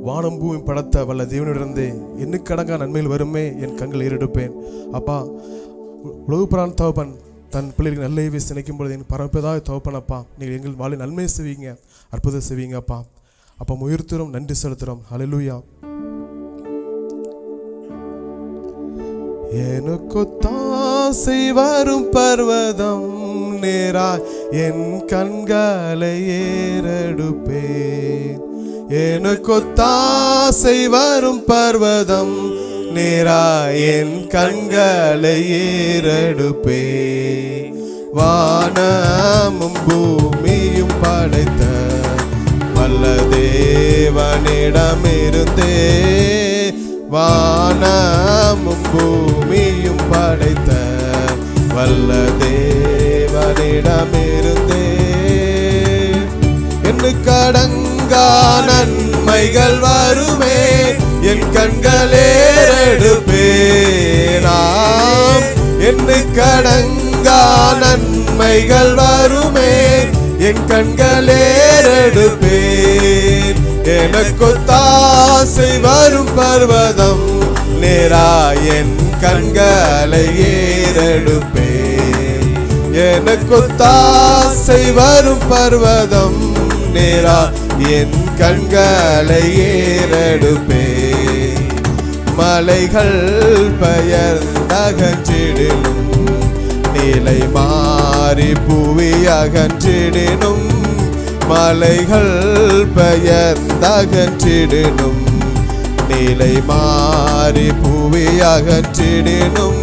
வானம் பூமி படைத்த வல்ல தேவனிடந்தே எண்ணுக்கடங்கா நன்மையில் வருமே என் கண்கள் ஏறெடுப்பேன் அப்பா உலகுப்புறான் தகப்பன் தன் பிள்ளைகளுக்கு நல்ல ஈவை நினைக்கும் பொழுது என் பரப்பதாக தகப்பன் அப்பா நீங்கள் எங்கள் வாழ்வில் நன்மை செய்வீங்க அற்புதம் செய்வீங்க அப்பா அப்பா உயர்த்துறோம் நன்றி செலுத்துறோம் ஹalleluya எனக்கு தாசை வரும் பர்வதம் நேராய் என் கண்களை ஏறெடுப்பேன் எனக்கு தாசை வரும் பர்வதம் நேராய் என் கண்களை ஏறெடுப்பேன் வானமும் பூமியும் படைத்த வல்ல தேவனிடமிருந்தே வானமும் பூமியும் படைத்த வல்ல தேவனிடமிருந்தே என்று கடங்கா நன்மைகள் வருமே என் கண்களேறெடுப்பேனாம் என்று கடங்கா நன்மைகள் வருமே என் கண்களேறெடுப்பேன் எனக்கு தாசை வரும் பர்வதம் நேரா என் கண்களை ஏறெடுப்பேன் எனக்கு தாசை வரும் பர்வதம் நேரா என் கண்களை ஏறெடுப்பேன் மலைகள் பெயர்ந்தகன்றிடினும் நிலை மாறி புவி அகன்றிடினும் மலைகள் பெயர்ந்தகன்றிடினும் நிலை மாறி புவி அகன்றிடினும்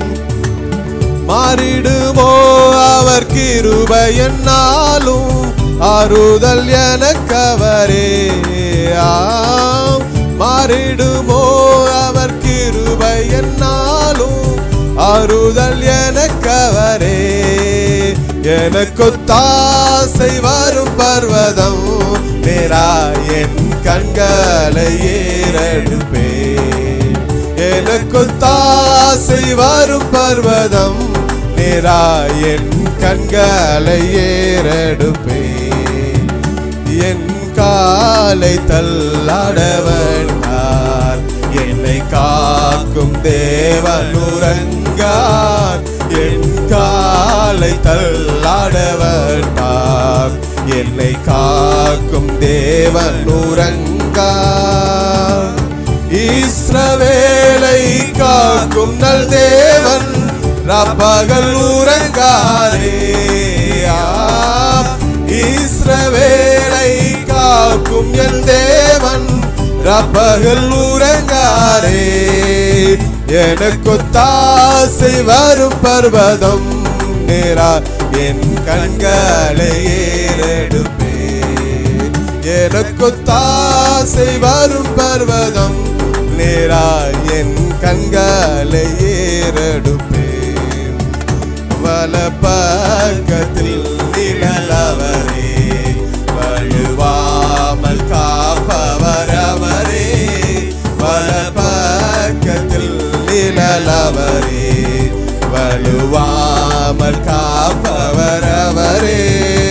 மாறிடுமோ அவர் கிருபை என்னாலும் ஆறுதல் எனக்கவரே ஆம் மாறிடுமோ அவர் கிருபை என்னாலும் ஆறுதல் எனக்கவரே எனக்கு தாசை வரும் பர்வதம் நேரா என் கண்களை ஏறெடுப்பேன் எனக்கு தாசை வரும் பர்வதம் நேரா என் கண்களை ஏறெடுப்பேன் என் காலை தள்ளாட வேண்டார் என்னை காக்கும் தேவன் உறங்கார் என் காலை தள்ளாட வேண்டார் என்னை காக்கும் தேவன் உறங்கார் இஸ்ரவேலை காக்கும் நல் தேவன் ரப்பகல் உறங்காரே ஆம். இஸ்ரவேலை காக்கும் என் தேவன் ரப்பகல் உறங்காரே எனக்கு தாசை வரும் பர்வதம் நேரா என் கண்களை ஏறெடுப்பேன் எனக்கு தாசை வரும் பர்வதம் நேரா என் கண்களை ஏறெடுப்பேன் வல பக்கத்தில் நிழலவரே வழுவாமல் காப்பவர் அவரே வல பக்கத்தில் நிழலவரே வலுவாமல் காப்பவர் அவரே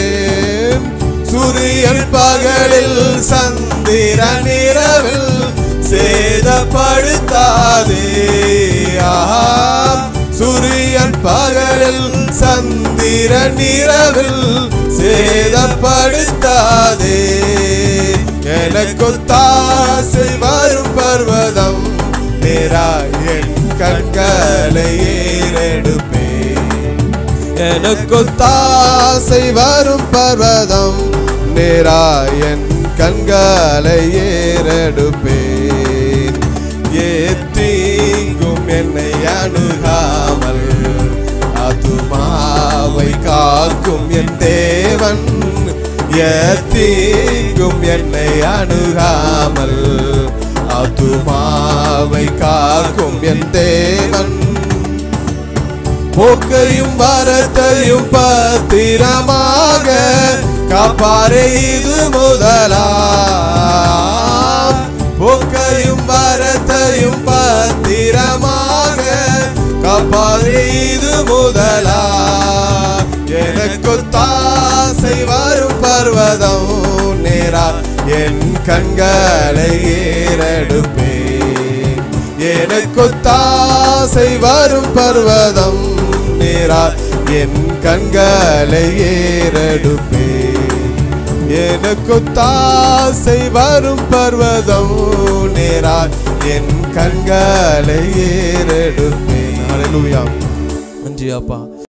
சூரியன் பகலில் சந்திரன் இரவில் சேதப்படுத்தாதே ஆம். சூரியன் பகலில் சந்திரன் இரவில் சேதப்படுத்தாதே எனக்கு தாசை வரும் பர்வதம் நேரா என் கண்களை ஏறெடுப்பேன் எனக்கு தாசை வரும் பர்வதம் நேரா என் கண்களை ஏறெடுப்பேன் ஏத்தீங்கும் என்னை அணுகாமல் அதுமாவை காக்கும் என் தேவன் ஏத்தீங்கும் என்னை அணுகாமல் அதுமாவை காக்கும் என் தேவன் போக்கையும் வரத்தையும் பத்திரமாக காப்பாரே இது முதலாம் போக்கையும் வரத்தையும் பத்திரமாக காப்பாரே இது முதலா எனக்கு தாசை வரும் பர்வதம் நேரா என் கண்களை ஏறெடுப்பேன் எனக்கு தாசை வரும் பர்வதம் நேரார் என் கண்களை ஏறெடுப்பேன் எனக்கு தாசை வரும் பர்வதம் நேரார் என் கண்களை ஏறெடுப்பேன் ஹalleluya நன்றி அப்பா